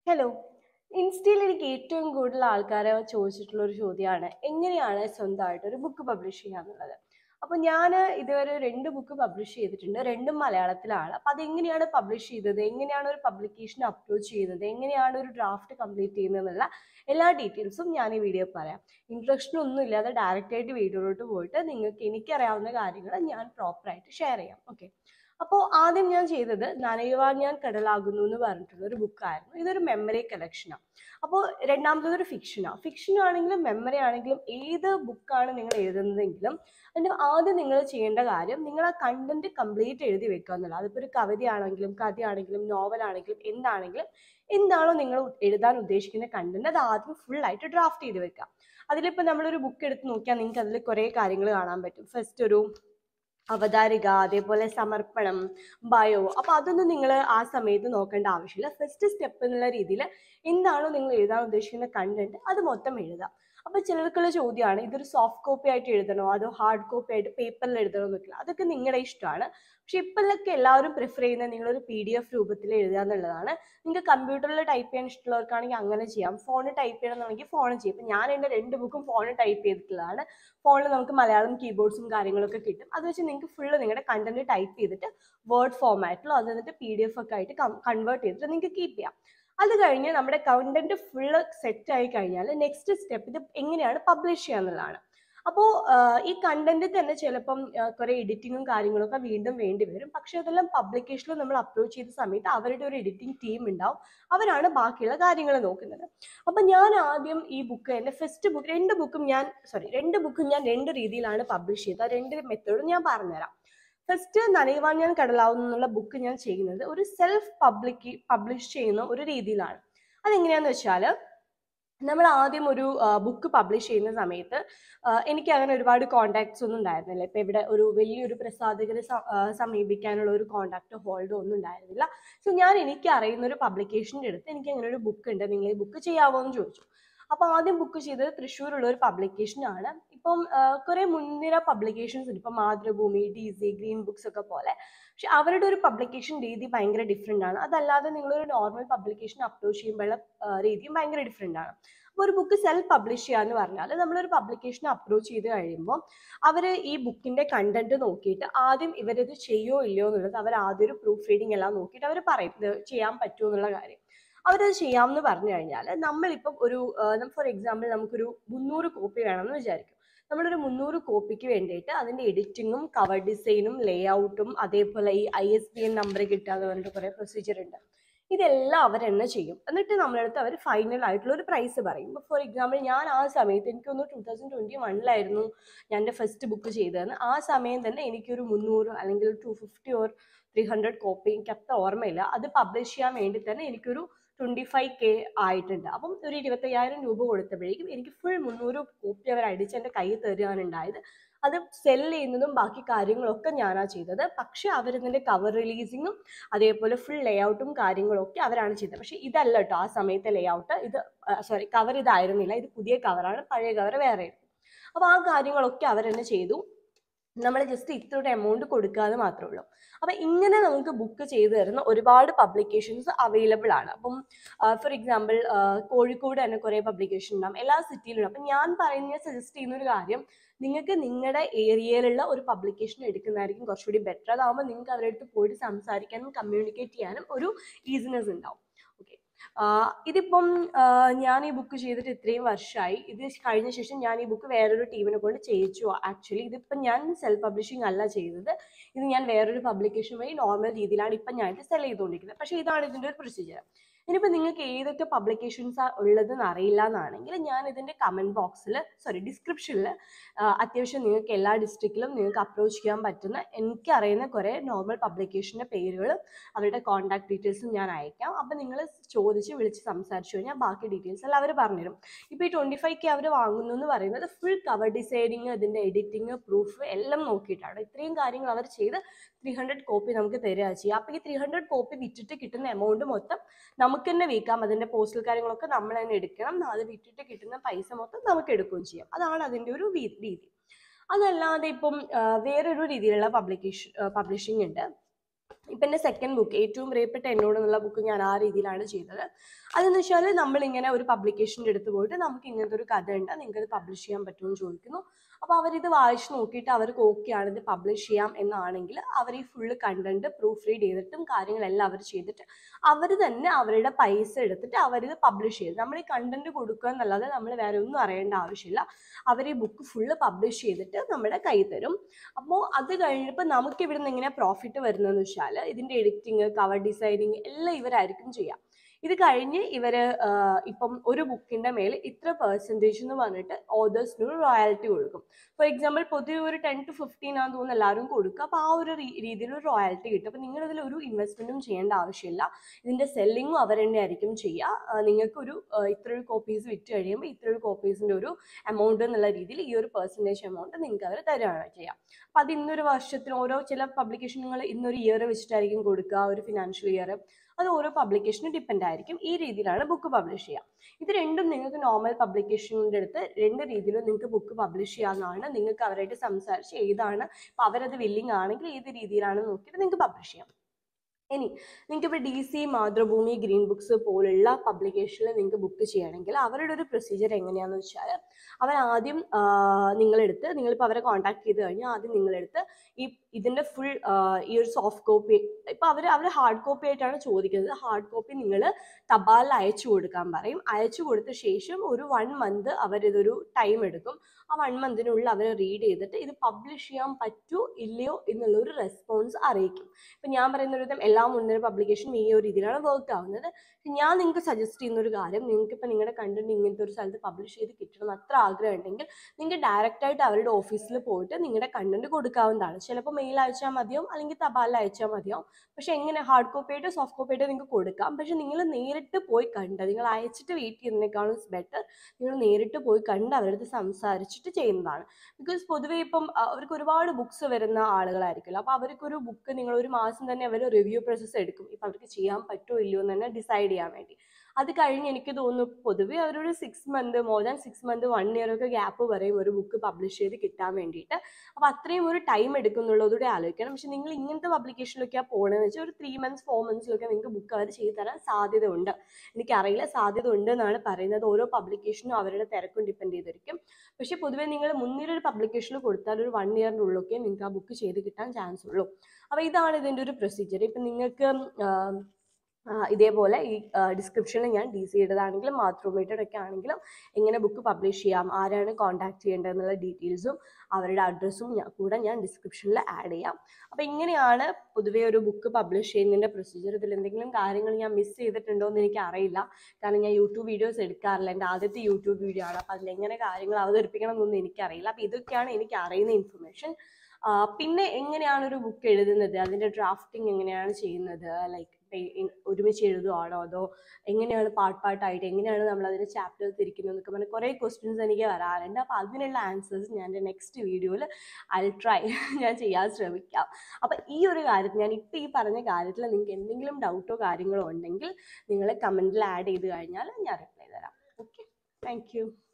hello ഇൻസ്റ്റയിൽ എനിക്ക് ഏറ്റവും കൂടുതൽ ആൾക്കാരെ ചോദിച്ചിട്ടുള്ള ഒരു ചോദ്യമാണ് എങ്ങനെയാണ് സ്വന്തമായിട്ട് ഒരു ബുക്ക് പബ്ലിഷ് ചെയ്യുക എന്നുള്ളത് അപ്പോൾ ഞാൻ ഇതുവരെ രണ്ട് ബുക്ക് പബ്ലിഷ് ചെയ്തിട്ടുണ്ട് രണ്ടും മലയാളത്തിലാണ് അപ്പോൾ അതെങ്ങനെയാണ് പബ്ലിഷ് ചെയ്തത് എങ്ങനെയാണ് ഒരു പബ്ലിക്കേഷൻ അപ്രോച്ച് ചെയ്യുന്നത് എങ്ങനെയാണ് ഒരു ഡ്രാഫ്റ്റ് കംപ്ലീറ്റ് ചെയ്യുന്നത് എന്നുള്ള എല്ലാ ഡീറ്റെയിൽസും ഞാൻ ഈ വീഡിയോ പറയാം ഇൻട്രൊഡക്ഷൻ ഒന്നും ഇല്ലാതെ ഡയറക്റ്റ് ആയിട്ട് വീഡിയോയിലോട്ട് പോയിട്ട് നിങ്ങൾക്ക് എനിക്കറിയാവുന്ന കാര്യങ്ങൾ ഞാൻ പ്രോപ്പറായിട്ട് ഷെയർ ചെയ്യാം ഓക്കെ അപ്പോൾ ആദ്യം ഞാൻ ചെയ്തത് നനയുവാൻ ഞാൻ കടലാകുന്നു എന്ന് പറഞ്ഞിട്ടുള്ള ഒരു ബുക്കായിരുന്നു ഇതൊരു മെമ്മറി കളക്ഷനാണ് അപ്പോൾ രണ്ടാമത്തത് ഒരു ഫിക്ഷനാണ് ഫിക്ഷൻ ആണെങ്കിലും മെമ്മറി ആണെങ്കിലും ഏത് ബുക്കാണ് നിങ്ങൾ എഴുതുന്നതെങ്കിലും അതിൻ്റെ ആദ്യം നിങ്ങൾ ചെയ്യേണ്ട കാര്യം നിങ്ങൾ ആ കണ്ടന്റ് കംപ്ലീറ്റ് എഴുതി വെക്കുക എന്നുള്ളത് അതിപ്പോൾ ഒരു കവിതയാണെങ്കിലും കഥയാണെങ്കിലും നോവലാണെങ്കിലും എന്താണെങ്കിലും എന്താണോ നിങ്ങൾ എഴുതാൻ ഉദ്ദേശിക്കുന്ന കണ്ടന്റ് അത് ആദ്യം full ആയിട്ട് ഡ്രാഫ്റ്റ് ചെയ്ത് വെക്കുക അതിലിപ്പോൾ നമ്മളൊരു ബുക്ക് എടുത്ത് നോക്കിയാൽ നിങ്ങൾക്ക് അതിൽ കുറേ കാര്യങ്ങൾ കാണാൻ പറ്റും ഫസ്റ്റ് ഒരു അവതാരിക അതേപോലെ സമർപ്പണം ബയോ അപ്പൊ അതൊന്നും നിങ്ങൾ ആ സമയത്ത് നോക്കേണ്ട ആവശ്യമില്ല ഫസ്റ്റ് സ്റ്റെപ്പ് എന്നുള്ള രീതിയിൽ എന്താണോ നിങ്ങൾ എഴുതാൻ ഉദ്ദേശിക്കുന്ന കണ്ടന്റ് അത് മൊത്തം എഴുതാം അപ്പൊ ചിലർക്കുള്ള ചോദ്യമാണ് ഇതൊരു സോഫ്റ്റ് കോപ്പി ആയിട്ട് എഴുതണോ അതോ ഹാർഡ് കോപ്പി ആയിട്ട് പേപ്പറിൽ എഴുതണോ എന്നൊക്കെ അതൊക്കെ നിങ്ങളുടെ ഇഷ്ടമാണ് പക്ഷെ ഇപ്പോഴൊക്കെ എല്ലാവരും പ്രിഫർ ചെയ്യുന്നത് നിങ്ങളൊരു പി ഡി എഫ് രൂപത്തിൽ എഴുതുക എന്നുള്ളതാണ് നിങ്ങൾക്ക് കമ്പ്യൂട്ടറിൽ ടൈപ്പ് ചെയ്യാൻ ഇഷ്ടമുള്ളവർക്കാണെങ്കിൽ അങ്ങനെ ചെയ്യാം ഫോണിൽ ടൈപ്പ് ചെയ്യണമെന്നുണ്ടെങ്കിൽ ഫോണിൽ ചെയ്യും ഇപ്പം ഞാൻ എൻ്റെ രണ്ട് ബുക്കും ഫോണിൽ ടൈപ്പ് ചെയ്തിട്ടുള്ളതാണ് ഫോണിൽ നമുക്ക് മലയാളം കീബോർഡ്സും കാര്യങ്ങളൊക്കെ കിട്ടും അത് വെച്ച് നിങ്ങൾക്ക് ഫുള്ള് നിങ്ങളുടെ കണ്ടന്റ് ടൈപ്പ് ചെയ്തിട്ട് വേർഡ് ഫോമാറ്റിലോ അത് എന്നിട്ട് പി ഡി എഫ് ഒക്കെ ആയിട്ട് കൺവേർട്ട് ചെയ്തിട്ട് നിങ്ങൾക്ക് കീപ്പ് ചെയ്യാം അത് കഴിഞ്ഞ് നമ്മുടെ കണ്ടന്റ് ഫുള്ള് സെറ്റ് ആയി കഴിഞ്ഞാൽ നെക്സ്റ്റ് സ്റ്റെപ്പ് ഇത് എങ്ങനെയാണ് പബ്ലിഷ് ചെയ്യുക എന്നുള്ളതാണ് അപ്പോൾ ഈ കണ്ടന്റ് തന്നെ ചിലപ്പം കുറെ എഡിറ്റിങ്ങും കാര്യങ്ങളൊക്കെ വീണ്ടും വേണ്ടി വരും പക്ഷെ അതെല്ലാം പബ്ലിക്കേഷനിൽ നമ്മൾ അപ്രോച്ച് ചെയ്ത സമയത്ത് അവരുടെ ഒരു എഡിറ്റിംഗ് ടീം ഉണ്ടാവും അവരാണ് ബാക്കിയുള്ള കാര്യങ്ങൾ നോക്കുന്നത് അപ്പം ഞാൻ ആദ്യം ഈ ബുക്ക് എൻ്റെ ഫസ്റ്റ് ബുക്ക് രണ്ട് ബുക്കും ഞാൻ സോറി രണ്ട് ബുക്കും ഞാൻ രണ്ട് രീതിയിലാണ് പബ്ലിഷ് ചെയ്തത് ആ രണ്ട് മെത്തേഡും ഞാൻ പറഞ്ഞുതരാം ഫസ്റ്റ് നനയുവാൻ ഞാൻ കടലാവുന്നു എന്നുള്ള ബുക്ക് ഞാൻ ചെയ്യുന്നത് ഒരു സെൽഫ് പബ്ലിക് പബ്ലിഷ് ചെയ്യുന്ന ഒരു രീതിയിലാണ് അതെങ്ങനെയാന്ന് വെച്ചാൽ നമ്മൾ ആദ്യം ഒരു ബുക്ക് പബ്ലിഷ് ചെയ്യുന്ന സമയത്ത് ആ, എനിക്ക് അങ്ങനെ ഒരുപാട് കോണ്ടാക്ട്സ് ഒന്നും ഉണ്ടായിരുന്നില്ല ഇപ്പം ഇവിടെ ഒരു വലിയൊരു പ്രസാധകരെ സ- ആ, സമീപിക്കാനുള്ള ഒരു കോണ്ടാക്ട് ഹോൾഡോ ഒന്നും ഉണ്ടായിരുന്നില്ല സോ ഞാൻ എനിക്ക് അറിയുന്ന ഒരു പബ്ലിക്കേഷൻ്റെ അടുത്ത് എനിക്ക് അങ്ങനെ ഒരു ബുക്ക് ഉണ്ട് നിങ്ങൾ ഈ ബുക്ക് ചെയ്യാവോ എന്ന് ചോദിച്ചു അപ്പോൾ ആദ്യം ബുക്ക് ചെയ്തത് തൃശ്ശൂരുള്ള ഒരു പബ്ലിക്കേഷനാണ് ഇപ്പം ആ, കുറേ മുൻനിര പബ്ലിക്കേഷൻസ് ഉണ്ട് ഇപ്പം Mathrubhumi D C Green Books ഒക്കെ പോലെ പക്ഷെ അവരുടെ ഒരു പബ്ലിക്കേഷൻ രീതി ഭയങ്കര ഡിഫറെൻ്റ് ആണ് അതല്ലാതെ നിങ്ങളൊരു നോർമൽ പബ്ലിക്കേഷൻ അപ്രോച്ച് ചെയ്യുമ്പോഴുള്ള ആ, രീതിയും ഭയങ്കര ഡിഫറെൻ്റ് ആണ് അപ്പോൾ ഒരു ബുക്ക് സെൽഫ് പബ്ലിഷ് ചെയ്യാന്ന് പറഞ്ഞാൽ നമ്മളൊരു പബ്ലിക്കേഷൻ അപ്രോച്ച് ചെയ്ത് കഴിയുമ്പോൾ അവർ ഈ ബുക്കിന്റെ കണ്ടന്റ് നോക്കിയിട്ട് ആദ്യം ഇവരത് ചെയ്യോ ഇല്ലയോ എന്നുള്ളത് അവർ ആദ്യം ഒരു പ്രൂഫ് റീഡിംഗ് എല്ലാം നോക്കിയിട്ട് അവർ പറയും ഇത് ചെയ്യാൻ പറ്റുമോ എന്നുള്ള കാര്യം അവരത് ചെയ്യാമെന്ന് പറഞ്ഞു കഴിഞ്ഞാൽ നമ്മളിപ്പം ഒരു ഫോർ എക്സാമ്പിൾ നമുക്കൊരു മുന്നൂറ് കോപ്പി വേണമെന്ന് വിചാരിക്കും നമ്മളൊരു മുന്നൂറ് കോപ്പിക്ക് വേണ്ടിയിട്ട് അതിൻ്റെ എഡിറ്റിങ്ങും കവർ ഡിസൈനും ലേ ഔട്ടും അതേപോലെ ഈ I S B N number കിട്ടുക എന്ന് പറഞ്ഞിട്ട് കുറേ പ്രൊസീജിയർ ഉണ്ട് ഇതെല്ലാം അവർ തന്നെ ചെയ്യും എന്നിട്ട് നമ്മളടുത്ത് അവർ ഫൈനൽ ആയിട്ടുള്ള ഒരു പ്രൈസ് പറയും ഇപ്പോൾ ഫോർ എക്സാമ്പിൾ ഞാൻ ആ സമയത്ത് എനിക്കൊന്ന് ടൂ തൗസൻഡ് ട്വൻറ്റി വണ്ണിലായിരുന്നു ഞാൻ എൻ്റെ ഫസ്റ്റ് ബുക്ക് ചെയ്തതെന്ന് ആ സമയം തന്നെ എനിക്കൊരു മുന്നൂറ് അല്ലെങ്കിൽ two fifty or three hundred copy എനിക്ക് അത്ര ഓർമ്മയില്ല അത് പബ്ലിഷ് ചെയ്യാൻ വേണ്ടി തന്നെ എനിക്കൊരു ട്വൻറ്റി ഫൈവ് കെ ആയിട്ടുണ്ട് അപ്പം ഒരു ഇരുപത്തയ്യായിരം രൂപ കൊടുത്തപ്പോഴേക്കും എനിക്ക് ഫുൾ മുന്നൂറ് കോപ്പി അവർ അടിച്ച് എൻ്റെ കയ്യിൽ തരികയാണ് ഉണ്ടായത് അത് സെൽ ചെയ്യുന്നതും ബാക്കി കാര്യങ്ങളൊക്കെ ഞാനാ ചെയ്തത് പക്ഷെ അവരിതിൻ്റെ കവർ റിലീസിങ്ങും അതേപോലെ ഫുൾ ലേ ഔട്ടും കാര്യങ്ങളൊക്കെ അവരാണ് ചെയ്തത് പക്ഷെ ഇതല്ല കേട്ടോ ആ സമയത്തെ ലേ ഔട്ട് ഇത് സോറി കവർ ഇതായിരുന്നില്ല ഇത് പുതിയ കവറാണ് പഴയ കവർ വേറെ ആയിരുന്നു അപ്പോൾ ആ കാര്യങ്ങളൊക്കെ അവർ തന്നെ ചെയ്തു നമ്മൾ ജസ്റ്റ് ഇത്രയുടെ എമൗണ്ട് കൊടുക്കാതെ മാത്രമേ ഉള്ളൂ അപ്പം ഇങ്ങനെ നമുക്ക് ബുക്ക് ചെയ്തു തരുന്ന ഒരുപാട് പബ്ലിക്കേഷൻസ് അവൈലബിൾ ആണ് അപ്പം ഫോർ എക്സാമ്പിൾ കോഴിക്കോട് തന്നെ കുറേ പബ്ലിക്കേഷൻ ഉണ്ടാവും എല്ലാ സിറ്റിയിലും അപ്പം ഞാൻ പറയുന്ന സജസ്റ്റ് ചെയ്യുന്ന ഒരു കാര്യം നിങ്ങൾക്ക് നിങ്ങളുടെ ഏരിയയിലുള്ള ഒരു പബ്ലിക്കേഷൻ എടുക്കുന്നതായിരിക്കും കുറച്ചുകൂടി ബെറ്റർ അതാകുമ്പോൾ നിങ്ങൾക്ക് അവരുടെ അടുത്ത് പോയിട്ട് സംസാരിക്കാനും കമ്മ്യൂണിക്കേറ്റ് ചെയ്യാനും ഒരു ഈസിനെസ് ഉണ്ടാവും ഓക്കെ ഇതിപ്പം ആഹ് ഞാൻ ഈ ബുക്ക് ചെയ്തിട്ട് ഇത്രയും വർഷമായി ഇത് കഴിഞ്ഞ ശേഷം ഞാൻ ഈ ബുക്ക് വേറൊരു ടീമിനെ കൊണ്ട് ചെയ്യിച്ചു ആക്ച്വലി ഇതിപ്പം ഞാൻ സെൽഫ് പബ്ലിഷിംഗ് അല്ല ചെയ്തത് ഇത് ഞാൻ വേറൊരു പബ്ലിക്കേഷൻ വഴി നോർമൽ രീതിയിലാണ് ഇപ്പം ഞാൻ ഇത് സെൽ ചെയ്തുകൊണ്ടിരിക്കുന്നത് പക്ഷേ ഇതാണ് ഇതിൻ്റെ ഒരു പ്രൊസീജിയർ ഇനിയിപ്പോൾ നിങ്ങൾക്ക് ഏതൊക്കെ പബ്ലിക്കേഷൻസ് ഉള്ളതെന്ന് അറിയില്ല എന്നാണെങ്കിൽ ഞാൻ ഇതിൻ്റെ കമൻറ്റ് ബോക്സിൽ സോറി ഡിസ്ക്രിപ്ഷനിൽ അത്യാവശ്യം നിങ്ങൾക്ക് എല്ലാ ഡിസ്ട്രിക്റ്റിലും നിങ്ങൾക്ക് അപ്രോച്ച് ചെയ്യാൻ പറ്റുന്ന എനിക്കറിയുന്ന കുറേ നോർമൽ പബ്ലിക്കേഷൻ്റെ പേരുകളും അവരുടെ കോൺടാക്ട് ഡീറ്റെയിൽസും ഞാൻ അയക്കാം അപ്പോൾ നിങ്ങൾ ചോദിച്ച് വിളിച്ച് സംസാരിച്ചു കഴിഞ്ഞാൽ ബാക്കി ഡീറ്റെയിൽസ് എല്ലാം അവർ പറഞ്ഞുതരും ഇപ്പോൾ ഈ ട്വൻറ്റി ഫൈവ് കെ അവർ വാങ്ങുന്നു എന്ന് പറയുന്നത് ഫുൾ കവർ ഡിസൈനിങ് ഇതിൻ്റെ എഡിറ്റിങ് പ്രൂഫ് എല്ലാം നോക്കിയിട്ടാണ് ഇത്രയും കാര്യങ്ങൾ അവർ ചെയ്ത് ത്രീ ഹൺഡ്രഡ് കോപ്പി നമുക്ക് തരിക ചെയ്യുക അപ്പോൾ ഈ ത്രീ ഹൺഡ്രഡ് കോപ്പി വിറ്റിട്ട് കിട്ടുന്ന എമൗണ്ട് മൊത്തം നമുക്ക് തന്നെ വിൽക്കാം അതിൻ്റെ പോസ്റ്റൽ കാര്യങ്ങളൊക്കെ നമ്മൾ തന്നെ എടുക്കണം അത് വിറ്റിട്ട് കിട്ടുന്ന പൈസ മൊത്തം നമുക്ക് എടുക്കുകയും ചെയ്യാം അതാണ് അതിൻ്റെ ഒരു വീ- രീതി അതല്ലാതെ ഇപ്പം ആ, വേറൊരു രീതിയിലുള്ള പബ്ലിക്കേഷൻ പബ്ലിഷിംഗ് ഉണ്ട് ഇപ്പം എൻ്റെ സെക്കൻഡ് ബുക്ക് ഏറ്റവും പ്രിയപ്പെട്ട എന്നോട് എന്നുള്ള ബുക്ക് ഞാൻ ആ രീതിയിലാണ് ചെയ്തത് അതെന്ന് വെച്ചാൽ നമ്മളിങ്ങനെ ഒരു പബ്ലിക്കേഷൻ്റെ അടുത്ത് പോയിട്ട് നമുക്ക് ഇങ്ങനത്തെ ഒരു കഥ ഉണ്ട് നിങ്ങൾക്ക് അത് പബ്ലിഷ് ചെയ്യാൻ പറ്റുമെന്ന് ചോദിക്കുന്നു അപ്പോൾ അവരിത് വായിച്ച് നോക്കിയിട്ട് അവർക്ക് ഓക്കെ ആണ് ഇത് പബ്ലിഷ് ചെയ്യാം എന്നാണെങ്കിൽ അവർ ഈ ഫുള്ള് കണ്ടന്റ് പ്രൂഫ് റീഡ് ചെയ്തിട്ടും കാര്യങ്ങളെല്ലാം അവർ ചെയ്തിട്ട് അവർ തന്നെ അവരുടെ പൈസ എടുത്തിട്ട് അവരിത് പബ്ലിഷ് ചെയ്ത് നമ്മൾ ഈ കണ്ടന്റ് കൊടുക്കുക എന്നല്ലാതെ നമ്മൾ വേറെ ഒന്നും അറിയേണ്ട ആവശ്യമില്ല അവർ ഈ ബുക്ക് ഫുള്ള് പബ്ലിഷ് ചെയ്തിട്ട് നമ്മുടെ കൈ തരും അപ്പോൾ അത് കഴിഞ്ഞപ്പോൾ നമുക്ക് ഇവിടെ നിന്ന് എങ്ങനെ പ്രോഫിറ്റ് വരുന്നതെന്ന് വെച്ചാൽ ഇതിൻ്റെ എഡിറ്റിങ് കവർ ഡിസൈനിങ് എല്ലാം ഇവരായിരിക്കും ചെയ്യുക ഇത് കഴിഞ്ഞ് ഇവർ ഇപ്പം ഒരു ബുക്കിൻ്റെ മേൽ ഇത്ര പെർസെൻറ്റേജ് എന്ന് പറഞ്ഞിട്ട് ഓതേഴ്സിന് ഒരു റോയാലിറ്റി കൊടുക്കും ഫോർ എക്സാമ്പിൾ പൊതുവെ ഒരു ടെൻ ടു ഫിഫ്റ്റീൻ ആണെന്ന് തോന്നുന്നു എല്ലാവരും കൊടുക്കുക അപ്പോൾ ആ ഒരു രീ- രീതിയിൽ ഒരു റോയാലിറ്റി കിട്ടും അപ്പോൾ നിങ്ങളിതിൽ ഒരു ഇൻവെസ്റ്റ്മെൻറ്റും ചെയ്യേണ്ട ആവശ്യമില്ല ഇതിൻ്റെ സെല്ലിങ്ങും അവർ തന്നെ ആയിരിക്കും ചെയ്യുക ആ, നിങ്ങൾക്കൊരു ആ, ഇത്ര ഒരു കോപ്പീസ് വിറ്റ് കഴിയുമ്പോൾ ഇത്ര ഒരു കോപ്പീസിൻ്റെ ഒരു എമൗണ്ട് എന്നുള്ള രീതിയിൽ ഈ ഒരു പെർസെൻറ്റേജ് എമൗണ്ട് നിങ്ങൾക്ക് അവർ തരുകയാണ് ചെയ്യുക അപ്പോൾ അത് ഇന്നൊരു വർഷത്തിന് ഓരോ ചില പബ്ലിക്കേഷനുകൾ ഇന്നൊരു ഇയർ വെച്ചിട്ടായിരിക്കും കൊടുക്കുക ഒരു ഫിനാൻഷ്യൽ ഇയർ അത് ഓരോ പബ്ലിക്കേഷനും ഡിപ്പെൻഡ് ആയിരിക്കും ഈ രീതിയിലാണ് ബുക്ക് പബ്ലിഷ് ചെയ്യുക ഇത് രണ്ടും നിങ്ങൾക്ക് നോർമൽ പബ്ലിക്കേഷൻ്റെ അടുത്ത് രണ്ട് രീതിയിലും നിങ്ങൾക്ക് ബുക്ക് പബ്ലിഷ് ചെയ്യാവുന്നതാണ് നിങ്ങൾക്ക് അവരായിട്ട് സംസാരിച്ച് ഏതാണ് അപ്പോൾ അവരത് വില്ലിങ് ആണെങ്കിൽ ഏത് രീതിയിലാണ് നോക്കിയിട്ട് നിങ്ങൾക്ക് പബ്ലിഷ് ചെയ്യാം ഇനി നിങ്ങൾക്ക് ഇപ്പോൾ D C Mathrubhumi Green Books പോലുള്ള പബ്ലിക്കേഷനിൽ നിങ്ങൾക്ക് ബുക്ക് ചെയ്യണമെങ്കിൽ അവരുടെ ഒരു പ്രൊസീജിയർ എങ്ങനെയാണെന്ന് വെച്ചാൽ അവർ ആദ്യം ആ, നിങ്ങളെടുത്ത് നിങ്ങളിപ്പോൾ അവരെ കോൺടാക്ട് ചെയ്ത് കഴിഞ്ഞാൽ ആദ്യം നിങ്ങളെടുത്ത് ഈ ഇതിൻ്റെ ഫുൾ ഈ ഒരു സോഫ്റ്റ് കോപ്പി ഇപ്പോൾ അവർ അവർ ഹാർഡ് കോപ്പി ആയിട്ടാണ് ചോദിക്കുന്നത് ഹാർഡ് കോപ്പി നിങ്ങൾ തപാലിൽ അയച്ചു കൊടുക്കാൻ പറയും അയച്ചു കൊടുത്ത ശേഷം ഒരു വൺ മന്ത് അവരിതൊരു ടൈം എടുക്കും ആ വൺ മന്തിനുള്ളിൽ അവർ റീഡ് ചെയ്തിട്ട് ഇത് പബ്ലിഷ് ചെയ്യാൻ പറ്റുമോ ഇല്ലയോ എന്നുള്ള ഒരു റെസ്പോൺസ് അറിയിക്കും ഇപ്പം ഞാൻ പറയുന്ന ഒരു വിധം എല്ലാ മുൻനിര പബ്ലിക്കേഷനും ഈ ഒരു രീതിയിലാണ് വർക്ക് ആവുന്നത് ഞാൻ നിങ്ങൾക്ക് സജസ്റ്റ് ചെയ്യുന്ന ഒരു കാര്യം നിങ്ങൾക്ക് ഇപ്പം നിങ്ങളുടെ കണ്ടന്റ് ഇങ്ങനത്തെ ഒരു സ്ഥലത്ത് പബ്ലിഷ് ചെയ്ത് കിട്ടണം എന്ന് അത്ര ആഗ്രഹം ഉണ്ടെങ്കിൽ നിങ്ങൾക്ക് ഡയറക്റ്റ് ആയിട്ട് അവരുടെ ഓഫീസിൽ പോയിട്ട് നിങ്ങളുടെ കണ്ടന്റ് കൊടുക്കാവുന്നതാണ് ചിലപ്പോൾ മെയിൽ അയച്ചാൽ മതിയാവും അല്ലെങ്കിൽ തപാലിൽ അയച്ചാൽ മതിയാവും പക്ഷെ എങ്ങനെ ഹാർഡ് കോപ്പി ആയിട്ട് സോഫ്റ്റ് കോപ്പി ആയിട്ട് നിങ്ങൾക്ക് കൊടുക്കാം പക്ഷെ നിങ്ങൾ നേരിട്ട് പോയി കണ്ട് നിങ്ങൾ അയച്ചിട്ട് വെയിറ്റ് ചെയ്യുന്നതിനേക്കാളും ബെറ്റർ നിങ്ങൾ നേരിട്ട് പോയി കണ്ട് അവരുടെ അടുത്ത് സംസാരിച്ചിട്ട് ചെയ്യുന്നതാണ് ബിക്കോസ് പൊതുവേ ഇപ്പം ആ, അവർക്ക് ഒരുപാട് ബുക്സ് വരുന്ന ആളുകളായിരിക്കുമല്ലോ അപ്പോൾ അവർക്കൊരു ബുക്ക് നിങ്ങൾ ഒരു മാസം തന്നെ അവർ റിവ്യൂ പ്രോസസ്സ് എടുക്കും ഇപ്പം അവർക്ക് ചെയ്യാൻ പറ്റുമോ ഇല്ലയോ എന്ന് തന്നെ ഡിസൈഡ് ചെയ്യാൻ വേണ്ടി അത് കഴിഞ്ഞ് എനിക്ക് തോന്നുന്നു പൊതുവേ അവരൊരു six month more than six month one year ഒക്കെ ഗ്യാപ്പ് പറയും ഒരു ബുക്ക് പബ്ലിഷ് ചെയ്ത് കിട്ടാൻ വേണ്ടിയിട്ട് അപ്പോൾ അത്രയും ഒരു ടൈം എടുക്കുന്നുള്ളതുകൂടെ ആലോചിക്കണം പക്ഷെ നിങ്ങൾ ഇങ്ങനത്തെ പബ്ലിക്കേഷനിലൊക്കെയാണ് പോകണമെന്ന് വെച്ചാൽ ഒരു ത്രീ മന്ത്സ് ഫോർ മന്ത്സിലൊക്കെ നിങ്ങൾക്ക് ബുക്ക് അവർ ചെയ്തു തരാൻ സാധ്യത ഉണ്ട് എനിക്കറിയില്ല സാധ്യത ഉണ്ട് എന്നാണ് പറയുന്നത് ഓരോ പബ്ലിക്കേഷനും അവരുടെ തിരക്കും ഡിപ്പെൻഡ് ചെയ്തിരിക്കും പക്ഷേ പൊതുവേ നിങ്ങൾ മുന്നിൽ ഒരു പബ്ലിക്കേഷനിൽ കൊടുത്താൽ ഒരു വൺ ഇയറിൻ്റെ ഉള്ളിലൊക്കെ നിങ്ങൾക്ക് ആ ബുക്ക് ചെയ്ത് കിട്ടാൻ ചാൻസ് ഉള്ളൂ അപ്പോൾ ഇതാണ് ഇതിൻ്റെ ഒരു പ്രൊസീജിയർ ഇപ്പം നിങ്ങൾക്ക് ആം, ആ, ഇതേപോലെ ഈ ഡിസ്ക്രിപ്ഷനിൽ ഞാൻ ഡി സി ഇടതാണെങ്കിലും മാതൃഭൂമിയുടെ ഒക്കെ ആണെങ്കിലും എങ്ങനെ ബുക്ക് പബ്ലിഷ് ചെയ്യാം ആരാണ് കോൺടാക്ട് ചെയ്യേണ്ടത് എന്നുള്ള ഡീറ്റെയിൽസും അവരുടെ അഡ്രസ്സും ഞാൻ കൂടെ ഞാൻ ഡിസ്ക്രിപ്ഷനിൽ ആഡ് ചെയ്യാം അപ്പോൾ ഇങ്ങനെയാണ് പൊതുവേ ഒരു ബുക്ക് പബ്ലിഷ് ചെയ്യുന്നതിൻ്റെ പ്രൊസീജിയർ ഇതിൽ എന്തെങ്കിലും കാര്യങ്ങൾ ഞാൻ മിസ് ചെയ്തിട്ടുണ്ടോ എന്ന് എനിക്ക് അറിയില്ല കാരണം ഞാൻ യൂട്യൂബ് വീഡിയോസ് എടുക്കാറില്ല എൻ്റെ ആദ്യത്തെ യൂട്യൂബ് വീഡിയോ ആണ് അപ്പോൾ അതിലെങ്ങനെ കാര്യങ്ങൾ അവതരിപ്പിക്കണം എന്നൊന്നും എനിക്കറിയില്ല അപ്പോൾ ഇതൊക്കെയാണ് എനിക്ക് അറിയുന്ന ഇൻഫർമേഷൻ പിന്നെ എങ്ങനെയാണ് ഒരു ബുക്ക് എഴുതുന്നത് അതിൻ്റെ ഡ്രാഫ്റ്റിംഗ് എങ്ങനെയാണ് ചെയ്യുന്നത് ലൈക്ക് ഒരുമിച്ച് എഴുതുവാണോ അതോ എങ്ങനെയാണ് പാർട്ട് പാർട്ടായിട്ട് എങ്ങനെയാണ് നമ്മൾ അതിൻ്റെ ചാപ്റ്റർ തിരിക്കുന്നത് എന്നൊക്കെ പറഞ്ഞ് കുറേ ക്വസ്റ്റ്യൻസ് എനിക്ക് വരാറുണ്ട് അപ്പോൾ അതിനുള്ള ആൻസേഴ്സ് ഞാൻ എൻ്റെ നെക്സ്റ്റ് വീഡിയോയിൽ ഐ ട്രൈ ഞാൻ ചെയ്യാൻ ശ്രമിക്കാം അപ്പോൾ ഈ ഒരു കാര്യത്തിൽ ഞാൻ ഇപ്പോൾ ഈ പറഞ്ഞ കാര്യത്തിൽ നിങ്ങൾക്ക് എന്തെങ്കിലും ഡൗട്ടോ കാര്യങ്ങളോ ഉണ്ടെങ്കിൽ നിങ്ങൾ കമൻറ്റിൽ ആഡ് ചെയ്ത് കഴിഞ്ഞാൽ ഞാൻ റിപ്ലൈ തരാം ഓക്കെ താങ്ക് യു